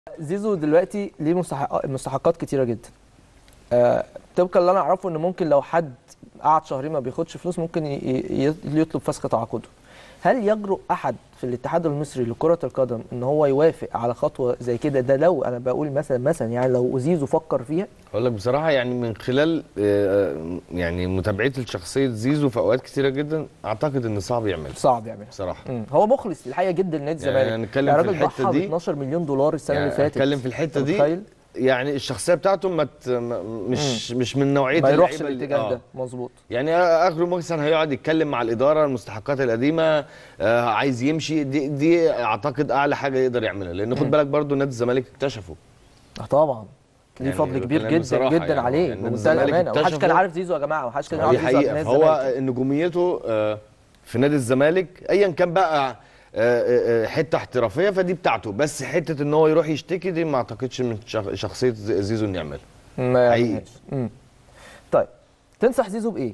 زيزو دلوقتي ليه مستحق... مستحقات كتيره جدا آه، طبقا اللي انا اعرفه ان ممكن لو حد قعد شهرين ما بياخدش فلوس ممكن ي... ي... يطلب فسخ تعاقده هل يجرؤ احد في الاتحاد المصري لكره القدم ان هو يوافق على خطوه زي كده ده لو انا بقول مثلا مثلا يعني لو زيزو فكر فيها اقول لك بصراحه يعني من خلال آه، يعني متابعتي لشخصيه زيزو في اوقات كتيره جدا اعتقد ان صعب يعملها صعب يعملها بصراحه مم. هو مخلص الحقيقه جدا لنادي يعني الزمالك هنتكلم يعني في راجل الحتة ضحى ب دي. 12 مليون دولار السنه يعني اللي فاتت اتكلم في الحته أنت دي متخيل؟ يعني الشخصيه بتاعته ما ت- ما- مش مش من نوعيه ما يروحش اللعيبة اللي- الاتجاه آه. ده مظبوط يعني اخره مثلا هيقعد يتكلم مع الاداره المستحقات القديمه آه عايز يمشي دي دي اعتقد اعلى حاجه يقدر يعملها لان خد بالك برضو نادي الزمالك اكتشفه آه طبعا ليه يعني فضل كبير بكلام جدا بصراحة جدا يعني عليه يعني نادي بمنتهى الزمالك الامانه ومحدش كان اكتشفه. عارف زيزو يا جماعه ومحدش كان دي عارف زيزو حقيقه نادي فهو الزمالك. نجوميته آه، في نادي الزمالك ايا كان بقى آه، آه، آه، حته احترافيه فدي بتاعته بس حته ان هو يروح يشتكي دي ما اعتقدش من شخ- شخصيه زي- زيزو انه يعملها ما حقيقي. يعملهاش. مم. طيب تنصح زيزو بايه؟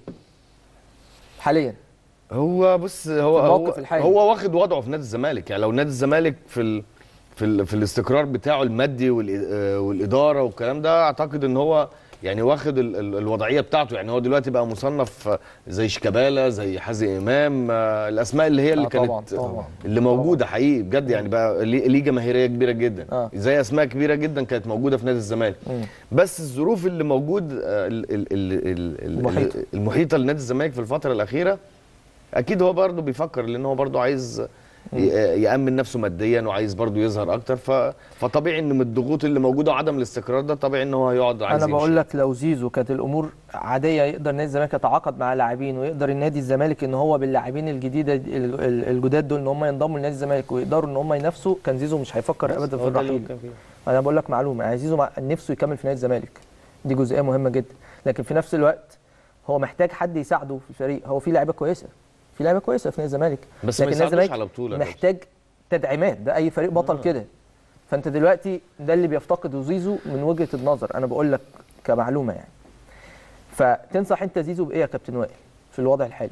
حاليا هو بص هو في الموقف هو, الحالي. هو واخد وضعه في نادي الزمالك يعني لو نادي الزمالك في ال في, ال في الاستقرار بتاعه المادي والإ- آه، والاداره والكلام ده اعتقد ان هو يعني واخد ال ال الوضعيه بتاعته يعني هو دلوقتي بقى مصنف آه، زي شيكابالا زي حازم امام آه، الاسماء اللي هي اللي آه، كانت طبعاً، طبعاً. اللي موجوده حقيقي بجد يعني بقى ليه ليه جماهيريه كبيره جدا آه. زي اسماء كبيره جدا كانت موجوده في نادي الزمالك مم. بس الظروف اللي موجود آه، ال- ال- ال- ال- ال- المحيطة. المحيطه لنادي الزمالك في الفتره الاخيره اكيد هو برضه بيفكر لان هو برضه عايز ي- يامن نفسه ماديا وعايز برضه يظهر اكتر ف... فطبيعي ان من الضغوط اللي موجوده وعدم الاستقرار ده طبيعي ان هو يقعد عايز انا بقول يمشي. لك لو زيزو كانت الامور عاديه يقدر نادي الزمالك يتعاقد مع لاعبين ويقدر النادي الزمالك ان هو باللاعبين الجديده دي- ال- ال- الجداد دول ان هم ينضموا لنادي الزمالك ويقدروا ان هم ينافسوا كان زيزو مش هيفكر ابدا في هو ده اللي الرحيل بتكلم فيه. انا بقول لك معلومه يعني زيزو مع- نفسه يكمل في نادي الزمالك دي جزئيه مهمه جدا لكن في نفس الوقت هو محتاج حد يساعده في الفريق هو في لعيبه كويسه في لعيبه كويسه في نادي الزمالك بس ما لكن نادي يساعدوش الزمالك على بطولة يا كابتن. محتاج تدعيمات ده اي فريق بطل كده فانت دلوقتي ده اللي بيفتقده زيزو من وجهه النظر انا بقول لك كمعلومه يعني فتنصح انت زيزو بايه يا كابتن وائل في الوضع الحالي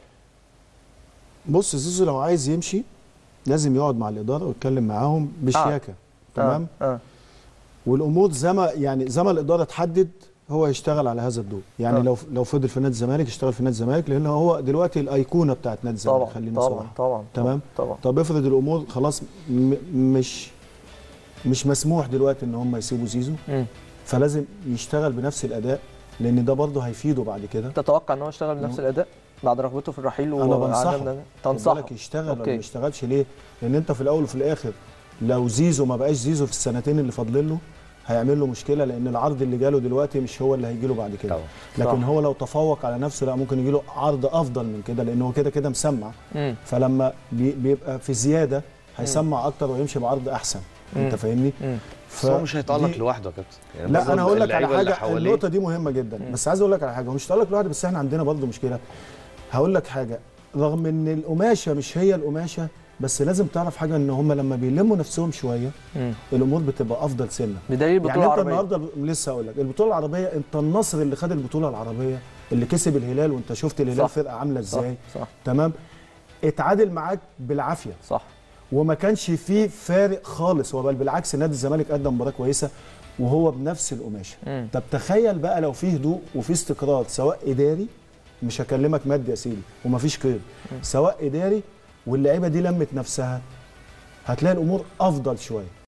بص زيزو لو عايز يمشي لازم يقعد مع الاداره ويتكلم معاهم بشياكه تمام اه, آه. والامور زي ما يعني زي ما الاداره تحدد هو يشتغل على هذا الدور يعني آه. لو لو فضل في نادي الزمالك يشتغل في نادي الزمالك لان هو دلوقتي الايقونه بتاعت نادي الزمالك طبعا خلينا طبعا صراحه طبعا تمام طبعا طب افرض الامور خلاص م مش مش مسموح دلوقتي ان هم يسيبوا زيزو مم. فلازم يشتغل بنفس الاداء لان ده برضه هيفيده بعد كده تتوقع ان هو يشتغل بنفس الاداء بعد رغبته في الرحيل انا وعدم بنصحه ده؟ خد تنصحه بالك يشتغل ولا أوكي. ما يشتغلش ليه؟ لان انت في الاول وفي الاخر لو زيزو ما بقاش زيزو في السنتين اللي فاضلين له هيعمل له مشكله لان العرض اللي جاله دلوقتي مش هو اللي هيجي له بعد كده طبعا. لكن صح. هو لو تفوق على نفسه لا ممكن يجي له عرض افضل من كده لان هو كده كده مسمع مم. فلما بي بيبقى في زياده هيسمع اكتر ويمشي بعرض احسن انت مم. فاهمني؟ مم. بس هو مش هيتالق دي- لوحده يا كابتن يعني لا برضه انا هقول لك على اللعيبة اللي حاجه حواليه- النقطه دي مهمه جدا بس عايز اقول لك على حاجه هو مش هقول لك لوحده بس احنا عندنا برضه مشكله هقول لك حاجه رغم ان القماشه مش هي القماشه بس لازم تعرف حاجه ان هم لما بيلموا نفسهم شويه مم. الامور بتبقى افضل سنه بدليل البطوله يعني انت العربيه النهارده لسه هقول لك البطوله العربيه انت النصر اللي خد البطوله العربيه اللي كسب الهلال وانت شفت الهلال صح. فرقه عامله صح ازاي صح تمام اتعادل معاك بالعافيه صح وما كانش فيه فارق خالص هو بل بالعكس نادي الزمالك قدم مباراه كويسه وهو بنفس القماشه مم. طب تخيل بقى لو فيه هدوء وفي استقرار سواء اداري مش هكلمك مادي يا سيدي ومفيش قيد سواء اداري واللعيبه دي لمت نفسها هتلاقي الامور افضل شويه